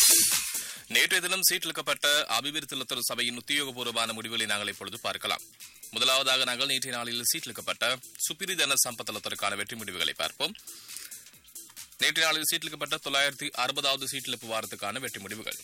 நேற்றைய தினம் சீட்டிழுக்கப்பட்ட அபிவிருத்தி லத்தர் சபையின் உத்தியோகபூர்வமான முடிவுகளை நாங்கள் இப்பொழுது பார்க்கலாம் முதலாவதாக நாங்கள் நேற்றைய நாளில் சீட்டிழுக்கப்பட்ட சுப்பிரிதன சம்பத்தலத்திற்கான வெற்றி முடிவுகளை பார்ப்போம் நேற்றைய நாளில் சீட்டிழுக்கப்பட்ட தொள்ளாயிரத்தி அறுபதாவது சீட்டிழப்பு வாரத்துக்கான வெற்றி முடிவுகள்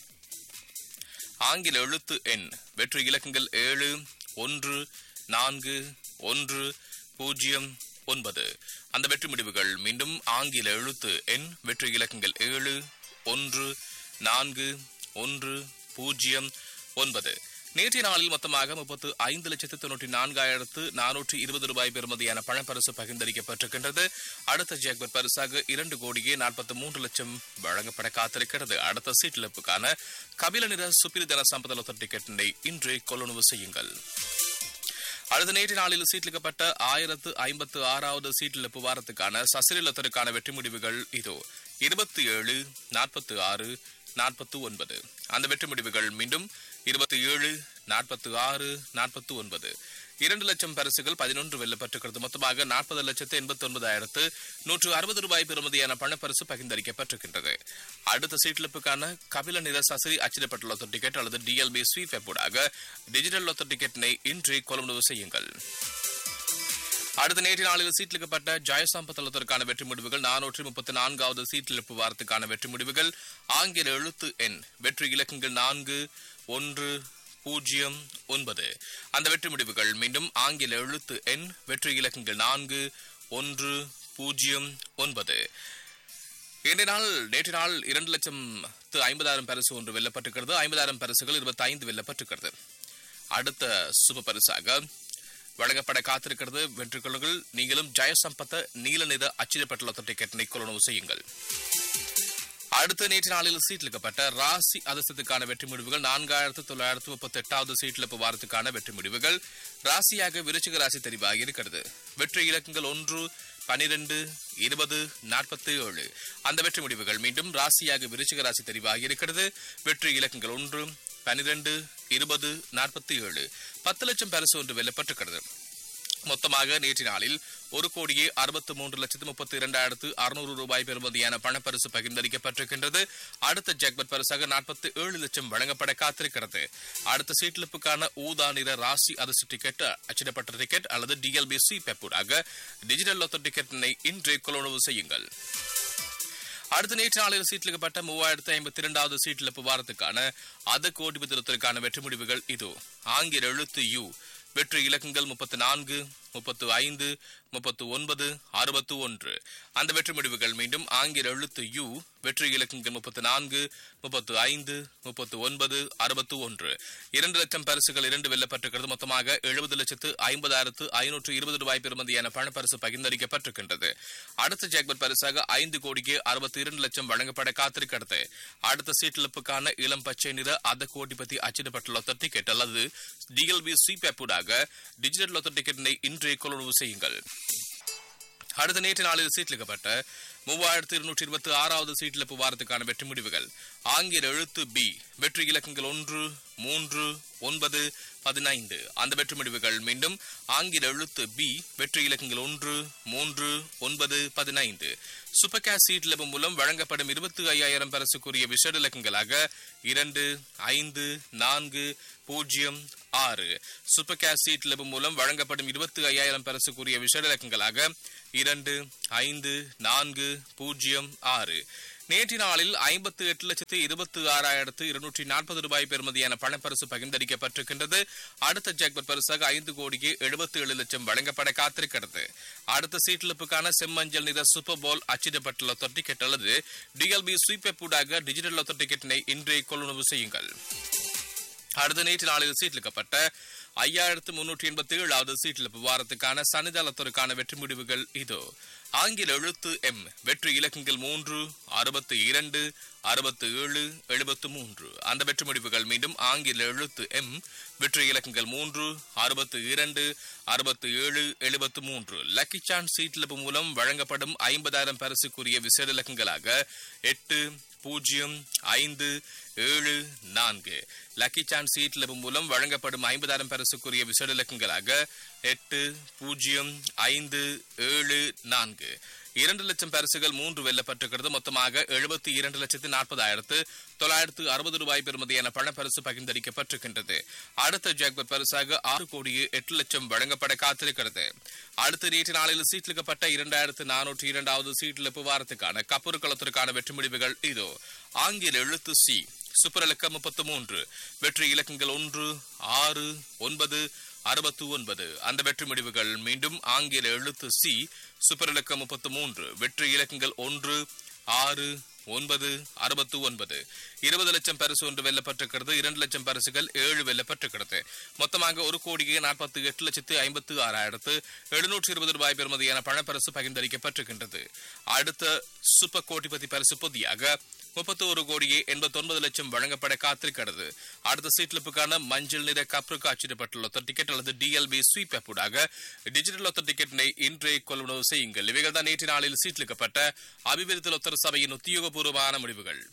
ஆங்கில எழுத்து எண் வெற்றி இலக்கங்கள் ஏழு ஒன்று நான்கு ஒன்று பூஜ்ஜியம் ஒன்பது அந்த வெற்றி முடிவுகள் மீண்டும் ஆங்கில எழுத்து எண் வெற்றி இலக்கங்கள் ஏழு ஒன்று நான்கு ஒன்று பூஜ்ஜியம் ஒன்பது நேற்றைய நாளில் மொத்தமாக முப்பத்து ஐந்து லட்சத்து தொன்னூற்றி நான்காயிரத்து நானூற்றி இருபது ரூபாய் பெறுமதியான பணப்பரிசு பகிர்ந்தளிக்கப்பட்டிருக்கின்றது அடுத்த ஜாக்பர் பரிசாக இரண்டு கோடியே நாற்பத்தி மூன்று லட்சம் வழங்கப்பட காத்திருக்கிறது அடுத்த சீட்டிழப்புக்கான கபில நிற சுப்பிரிதன சம்பதலத்த டிக்கெட்டினை இன்றே கொள்ளுணவு செய்யுங்கள் அடுத்த நேற்று நாளில் சீட்டிலிக்கப்பட்ட ஆயிரத்து ஐம்பத்து ஆறாவது சீட்டிழப்பு வாரத்துக்கான சசிரிலத்தருக்கான வெற்றி முடிவுகள் இதோ இருபத்தி ஏழு நாற்பத்தி ஆறு நாற்பத்தி ஒன்பது அந்த வெற்றி முடிவுகள் மீண்டும் இருபத்தி ஏழு நாற்பத்தி ஆறு நாற்பத்தி ஒன்பது இரண்டு லட்சம் பரிசுகள் பதினொன்று வெல்லப்பட்டிருக்கிறது மொத்தமாக நாற்பது லட்சத்து எண்பத்தி ஒன்பதாயிரத்து நூற்று அறுபது ரூபாய் பெறுமதியான பணப்பரிசு பகிர்ந்தளிக்கப்பட்டிருக்கின்றது அடுத்த சீட்டிழப்புக்கான கபில நிற சசிரி அச்சிடப்பட்ட லொத்த டிக்கெட் அல்லது டிஎல்பி ஸ்வீப் வெப்பூடாக டிஜிட்டல் லொத்த டிக்கெட்டினை இன்றே கொள்முதல் செய்யுங்கள் அடுத்த நேற்று நாளில் சீட்டிலிக்கப்பட்ட ஜெயசாம்ப தளத்திற்கான வெற்றி முடிவுகள் நானூற்றி முப்பத்தி நான்காவது சீட்டிழப்பு வாரத்துக்கான வெற்றி முடிவுகள் ஆங்கில எழுத்து எண் வெற்றி இலக்கங்கள் நான்கு ஒன்று பூஜ்ஜியம் ஒன்பது அந்த வெற்றி முடிவுகள் மீண்டும் ஆங்கில எழுத்து எண் வெற்றி இலக்கங்கள் நான்கு ஒன்று பூஜ்ஜியம் ஒன்பது இன்றைய நாள் நேற்று நாள் இரண்டு லட்சம் ஐம்பதாயிரம் பரிசு ஒன்று வெல்லப்பட்டிருக்கிறது ஐம்பதாயிரம் பரிசுகள் இருபத்தி ஐந்து வெல்லப்பட்டிருக்கிறது அடுத்த சுப பரிசாக வழங்கப்பட காத்திருக்கிறது வெற்றுக்கொள்ளுங்கள் நீங்களும் ஜெயசம்பத்த நீல நிற அச்சிடப்பட்டுள்ள டிக்கெட்டினை கொள்ளுணவு செய்யுங்கள் அடுத்த நேற்று நாளில் சீட்டிலிக்கப்பட்ட ராசி அதிர்ஷ்டத்துக்கான வெற்றி முடிவுகள் நான்காயிரத்து தொள்ளாயிரத்து முப்பத்தி எட்டாவது சீட்டிழப்பு வாரத்துக்கான வெற்றி முடிவுகள் ராசியாக விருச்சிக ராசி தெரிவாகி இருக்கிறது வெற்றி இலக்கங்கள் ஒன்று பனிரெண்டு இருபது நாற்பத்தி ஏழு அந்த வெற்றி முடிவுகள் மீண்டும் ராசியாக விருச்சிக ராசி தெரிவாகி இருக்கிறது வெற்றி இலக்கங்கள் ஒன்று பனிரெண்டு இருபது நாற்பத்தி ஏழு பத்து லட்சம் பரிசு ஒன்று வெல்லப்பட்டிருக்கிறது மொத்தமாக நேற்று நாளில் ஒரு கோடியே அறுபத்து மூன்று லட்சத்து முப்பத்தி இரண்டாயிரத்து அறுநூறு ரூபாய் பெறுமதியான பணப்பரிசு பகிர்ந்தளிக்கப்பட்டிருக்கின்றது அடுத்த ஜாக்பட் பரிசாக நாற்பத்தி ஏழு லட்சம் வழங்கப்பட காத்திருக்கிறது அடுத்த சீட்டிழப்புக்கான ஊதா நிற ராசி அதிர்ஷ்ட டிக்கெட் அச்சிடப்பட்ட டிக்கெட் அல்லது டிஎல்பி சி பெப்பூடாக டிஜிட்டல் லொத்த டிக்கெட்டினை இன்றே கொள்ளுணவு செய்யுங்கள் அடுத்த நேற்று நாளில் சீட்டிலிக்கப்பட்ட மூவாயிரத்து ஐம்பத்தி இரண்டாவது சீட்டிழப்பு வாரத்துக்கான அத கோடி திருத்திற்கான வெற்றி முடிவுகள் இது ஆங்கில எழுத்து யு வெற்றி இலக்கங்கள் முப்பத்தி நான்கு முப்பத்து ஐந்து முப்பத்து ஒன்பது அறுபத்து ஒன்று அந்த வெற்றி முடிவுகள் மீண்டும் ஆங்கில எழுத்து யு வெற்றி இலக்கங்கள் முப்பத்தி நான்கு முப்பத்து ஐந்து முப்பத்து ஒன்பது அறுபத்து ஒன்று இரண்டு லட்சம் பரிசுகள் இரண்டு வெல்லப்பட்டிருக்கிறது மொத்தமாக எழுபது லட்சத்து ஐம்பதாயிரத்து ஐநூற்று இருபது ரூபாய் பெறுமதியான பணப்பரிசு பகிர்ந்தளிக்கப்பட்டிருக்கின்றது அடுத்த ஜாக்பட் பரிசாக ஐந்து கோடிக்கு அறுபத்தி இரண்டு லட்சம் வழங்கப்பட காத்திருக்கிறது அடுத்த சீட்டிழப்புக்கான இளம் பச்சை நிற அத கோடிபதி அச்சிடப்பட்ட லொத்த டிக்கெட் அல்லது டிஎல்பி ஸ்வீப் டிஜிட்டல் லொத்த டிக்கெட்டினை இன்றே கொள்ளுணவு செய்யுங்கள் அடுத்த நேற்று நாளில் சீட்டிலிக்கப்பட்ட மூவாயிரத்து இருநூற்றி இருபத்தி ஆறாவது சீட்டிழப்பு வாரத்துக்கான வெற்றி முடிவுகள் ஆங்கில எழுத்து பி வெற்றி இலக்கங்கள் ஒன்று மூன்று ஒன்பது பதினைந்து அந்த வெற்றி முடிவுகள் மீண்டும் ஆங்கில எழுத்து பி வெற்றி இலக்கங்கள் ஒன்று மூன்று ஒன்பது பதினைந்து சூப்பர் கேஷ் சீட் மூலம் வழங்கப்படும் இருபத்தி ஐயாயிரம் பரிசுக்குரிய விஷட இலக்கங்களாக இரண்டு ஐந்து நான்கு பூஜ்ஜியம் ஆறு சூப்பர் கேஷ் சீட் மூலம் வழங்கப்படும் இருபத்தி ஐயாயிரம் பரிசுக்குரிய விஷட இலக்கங்களாக இரண்டு ஐந்து நான்கு பூஜ்ஜியம் ஆறு நேற்று நாளில் ஐம்பத்தி எட்டு லட்சத்து இருபத்தி ஆறாயிரத்து இருநூற்றி நாற்பது ரூபாய் பெறுமதியான பணப்பரிசு பகிர்ந்தளிக்கப்பட்டிருக்கின்றது அடுத்த ஜாக்பட் பரிசாக ஐந்து கோடியே எழுபத்தி ஏழு லட்சம் வழங்கப்பட காத்திருக்கிறது அடுத்த சீட்டிழப்புக்கான செம்மஞ்சள் நிற சூப்பர் போல் அச்சிடப்பட்டுள்ள டிக்கெட் அல்லது டிஎல்பி ஸ்வீப்பூடாக டிஜிட்டல் லொத்த டிக்கெட்டினை இன்றே கொள்ளுணவு செய்யுங்கள் அடுத்த நேற்று நாளில் சீட்டிலிக்கப்பட்ட ஐயாயிரத்து முன்னூற்றி எண்பத்தி ஏழாவது சீட்டிழப்பு வாரத்துக்கான சனிதளத்திற்கான வெற்றி முடிவுகள் இதோ ஆங்கில எழுத்து எம் வெற்றி இலக்கங்கள் மூன்று அறுபத்தி இரண்டு அறுபத்தி ஏழு எழுபத்து மூன்று அந்த வெற்றி முடிவுகள் மீண்டும் ஆங்கில எழுத்து எம் வெற்றி இலக்கங்கள் மூன்று அறுபத்தி இரண்டு அறுபத்தி ஏழு எழுபத்து மூன்று லக்கி சான்ஸ் சீட்டிழப்பு மூலம் வழங்கப்படும் ஐம்பதாயிரம் பரிசுக்குரிய விசேட இலக்கங்களாக எட்டு பூஜ்ஜியம் ஐந்து ஏழு நான்கு லக்கி சான்ஸ் சீட்ல மூலம் வழங்கப்படும் ஐம்பதாயிரம் பரிசுக்குரிய விசேட இலக்கங்களாக எட்டு பூஜ்ஜியம் ஐந்து ஏழு நான்கு இரண்டு லட்சம் பரிசுகள் மூன்று வெல்லப்பட்டிருக்கிறது மொத்தமாக எழுபத்தி இரண்டு லட்சத்து நாற்பதாயிரத்து தொள்ளாயிரத்து அறுபது ரூபாய் பெறுமதியான பணப்பரிசு பகிர்ந்தளிக்கப்பட்டிருக்கின்றது அடுத்த ஜாக்பட் பரிசாக ஆறு கோடியே எட்டு லட்சம் வழங்கப்பட காத்திருக்கிறது அடுத்த நேற்று நாளில் சீட்டிலிக்கப்பட்ட இரண்டாயிரத்து நானூற்றி இரண்டாவது சீட்டிழப்பு வாரத்துக்கான கப்பூர் களத்திற்கான வெற்றி முடிவுகள் இதோ ஆங்கில எழுத்து சி சூப்பர் இலக்கம் முப்பத்து மூன்று வெற்றி இலக்கங்கள் ஒன்று ஆறு ஒன்பது அறுபத்து ஒன்பது அந்த வெற்றி முடிவுகள் மீண்டும் ஆங்கில எழுத்து சி சூப்பர் இலக்கம் முப்பத்து மூன்று வெற்றி இலக்கங்கள் ஒன்று ஆறு ஒன்பது அறுபத்து ஒன்பது இருபது லட்சம் பரிசு ஒன்று வெல்லப்பட்டிருக்கிறது இரண்டு லட்சம் பரிசுகள் ஏழு வெல்லப்பட்டிருக்கிறது மொத்தமாக ஒரு கோடியே நாற்பத்தி எட்டு லட்சத்து ஐம்பத்து ஆறாயிரத்து எழுநூற்று இருபது ரூபாய் பெறுமதியான பணப்பரிசு பகிர்ந்தளிக்கப்பட்டிருக்கின்றது அடுத்த சூப்பர் கோடிபதி பரிசு பொதியாக முப்பத்தி ஒரு கோடியே எண்பத்தி ஒன்பது லட்சம் வழங்கப்பட காத்திருக்கிறது அடுத்த சீட்லிப்புக்கான மஞ்சள் நிற கப்ருக்கு அச்சிடப்பட்டுள்ள ஒத்த டிக்கெட் அல்லது டிஎல்பி ஸ்வீப் ஆக டிஜிட்டல் ஒத்த டிக்கெட்டினை இன்றே கொள்வனவு செய்யுங்கள் இவைகள் தான் நேற்று நாளில் சீட்லிக்கப்பட்ட அபிவிருத்தி ஒத்தர் சபையின் உத்தியோகபூர்வமான முடிவுகள்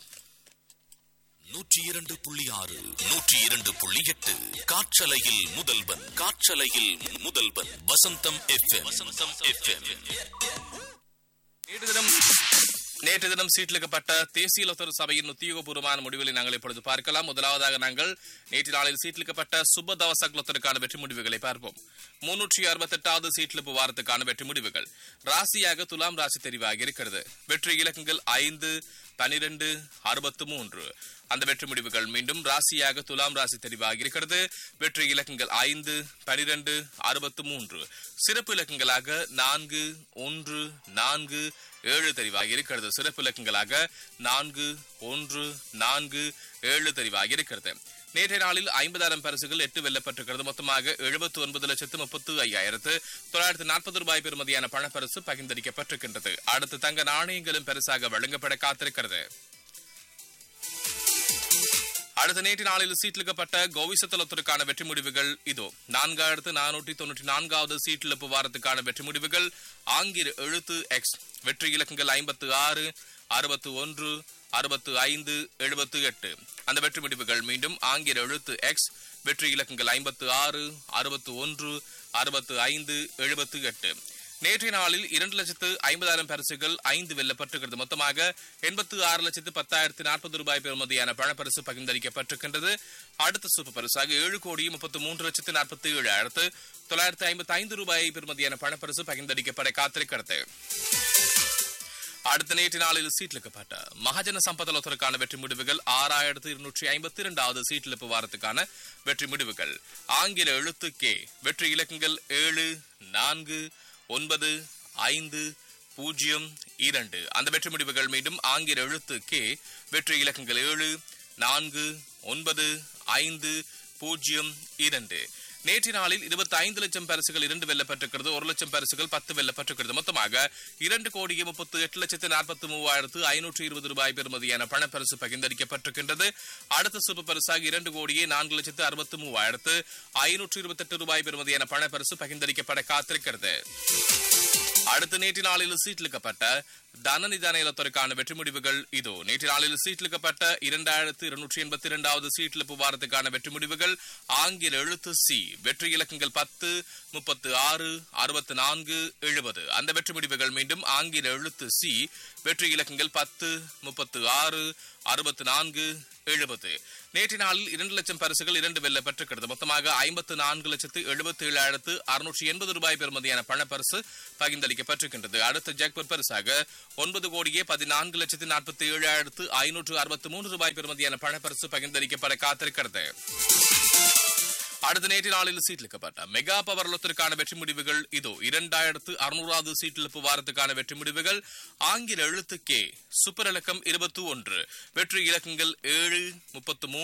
நூற்றி இரண்டு புள்ளி ஆறு நூற்றி இரண்டு புள்ளி எட்டு காற்றலையில் முதல்வன் காற்றலையில் முதல்வன் வசந்தம் எஃப்எம் வசந்தம் எஃப்எம் நேற்று தினம் நேற்று தினம் சீட்டிலிக்கப்பட்ட தேசிய லொத்தர் சபையின் உத்தியோகபூர்வமான முடிவுகளை நாங்கள் இப்பொழுது பார்க்கலாம் முதலாவதாக நாங்கள் நேற்று நாளில் சீட்டிலிக்கப்பட்ட சுப தவசக் லொத்தருக்கான வெற்றி முடிவுகளை பார்ப்போம் முன்னூற்றி அறுபத்தி எட்டாவது சீட்டிலிப்பு வாரத்துக்கான வெற்றி முடிவுகள் ராசியாக துலாம் ராசி தெரிவாகி இருக்கிறது வெற்றி இலக்கங்கள் ஐந்து பனிரெண்டு அறுபத்து மூன்று அந்த வெற்றி முடிவுகள் மீண்டும் ராசியாக துலாம் ராசி தெரிவாகி இருக்கிறது வெற்றி இலக்கங்கள் ஐந்து பனிரெண்டு அறுபத்து மூன்று சிறப்பு இலக்கங்களாக நான்கு ஒன்று நான்கு ஏழு தெரிவாகி இருக்கிறது சிறப்பு இலக்கங்களாக நான்கு ஒன்று நான்கு ஏழு தெரிவாகி இருக்கிறது நேற்றைய நாளில் ஐம்பதாயிரம் பரிசுகள் எட்டு வெல்லப்பட்டிருக்கிறது மொத்தமாக எழுபத்தி ஒன்பது லட்சத்து முப்பத்து ஐயாயிரத்து தொள்ளாயிரத்து நாற்பது ரூபாய் பெறுமதியான பணப்பரிசு பகிர்ந்தளிக்கப்பட்டிருக்கின்றது அடுத்து தங்க நாணயங்களும் பரிசாக வழங்கப்பட காத்திருக்கிறது அடுத்த நேற்று நாளில் சீட்டிலிக்கப்பட்ட கோவிசத்தலத்திற்கான வெற்றி முடிவுகள் இதோ நான்காயிரத்து நானூற்றி தொன்னூற்றி நான்காவது சீட்டிழப்பு வாரத்துக்கான வெற்றி முடிவுகள் ஆங்கில எழுத்து எக்ஸ் வெற்றி இலக்கங்கள் ஐம்பத்து ஆறு அறுபத்து ஒன்று அறுபத்து ஐந்து எழுபத்து எட்டு அந்த வெற்றி முடிவுகள் மீண்டும் ஆங்கில எழுத்து எக்ஸ் வெற்றி இலக்கங்கள் ஐம்பத்து ஆறு அறுபத்து ஒன்று அறுபத்து ஐந்து எழுபத்து எட்டு நேற்றைய நாளில் இரண்டு லட்சத்து ஐம்பதாயிரம் பரிசுகள் ஐந்து வெல்லப்பட்டிருக்கிறது மொத்தமாக எண்பத்து ஆறு லட்சத்து பத்தாயிரத்து நாற்பது ரூபாய் பெறுமதியான பணப்பரிசு பகிர்ந்தளிக்கப்பட்டிருக்கின்றது அடுத்த சூப்பர் பரிசாக ஏழு கோடி முப்பத்து மூன்று லட்சத்து நாற்பத்தி ஏழாயிரத்து தொள்ளாயிரத்து ஐம்பத்தி ஐந்து ரூபாய் பெறுமதியான பணப்பரிசு பகிர்ந்தளிக்கப்பட காத்திருக்கிறது அடுத்த நேற்று நாளில் சீட்டிலிக்கப்பட்ட மகாஜன சம்பதலத்திற்கான வெற்றி முடிவுகள் ஆறாயிரத்து இருநூற்றி ஐம்பத்தி இரண்டாவது சீட்டிழப்பு வாரத்துக்கான வெற்றி முடிவுகள் ஆங்கில எழுத்து கே வெற்றி இலக்கங்கள் ஏழு நான்கு ஒன்பது ஐந்து பூஜ்ஜியம் இரண்டு அந்த வெற்றி முடிவுகள் மீண்டும் ஆங்கில எழுத்து கே வெற்றி இலக்கங்கள் ஏழு நான்கு ஒன்பது ஐந்து பூஜ்ஜியம் இரண்டு நேற்று நாளில் இருபத்தி ஐந்து லட்சம் பரிசுகள் இரண்டு வெல்லப்பட்டிருக்கிறது ஒரு லட்சம் பரிசுகள் பத்து வெல்லப்பட்டிருக்கிறது மொத்தமாக இரண்டு கோடியே முப்பத்து எட்டு லட்சத்து நாற்பத்தி மூவாயிரத்து ஐநூற்று இருபது ரூபாய் பெறுமதியான பணப்பரிசு பகிர்ந்தளிக்கப்பட்டிருக்கின்றது அடுத்த சூப்பர் பரிசாக இரண்டு கோடியே நான்கு லட்சத்து அறுபத்தி மூவாயிரத்து ஐநூற்று இருபத்தி எட்டு ரூபாய் பெறுமதியான பணப்பரிசு பகிர்ந்தளிக்கப்பட காத்திருக்கிறது அடுத்த நேற்று நாளில் சீட்டிலிக்கப்பட்ட தனநிதான இலத்திற்கான வெற்றி முடிவுகள் இதோ நேற்று நாளில் சீட்டிலிக்கப்பட்ட இரண்டாயிரத்து இருநூற்றி எண்பத்தி இரண்டாவது சீட்டிலிப்பு வாரத்துக்கான வெற்றி முடிவுகள் ஆங்கில எழுத்து சி வெற்றி இலக்கங்கள் பத்து முப்பத்து ஆறு அறுபத்தி நான்கு எழுபது அந்த வெற்றி முடிவுகள் மீண்டும் ஆங்கில எழுத்து சி வெற்றி இலக்கங்கள் பத்து முப்பத்து ஆறு அறுபத்தி நான்கு எழுபது நேற்று நாளில் இரண்டு லட்சம் பரிசுகள் இரண்டு வெல்ல பெற்றிருக்கிறது மொத்தமாக ஐம்பத்து நான்கு லட்சத்து எழுபத்தி ஏழாயிரத்து அறுநூற்றி எண்பது ரூபாய் பெறுமதியான பணப்பரிசு பகிர்ந்தளிக்கப்பட்டிருக்கின்றது அடுத்த ஜாக்பர் பரிசாக ஒன்பது கோடியே பதினான்கு லட்சத்து நாற்பத்தி ஏழாயிரத்து ஐநூற்று அறுபத்தி மூன்று ரூபாய் பெறுமதியான பணப்பரிசு பகிர்ந்தளிக்கப்பட காத்திருக்கிறது அடுத்த நேற்று நாளில் சீட்டிலிக்கப்பட்ட மெகா பவர் லொத்திற்கான வெற்றி முடிவுகள் இதோ இரண்டாயிரத்து அறுநூறாவது சீட்டிழப்பு வாரத்துக்கான வெற்றி முடிவுகள் ஆங்கில எழுத்து கே சூப்பர் இலக்கம் இருபத்தி ஒன்று வெற்றி இலக்கங்கள் ஏழு முப்பத்து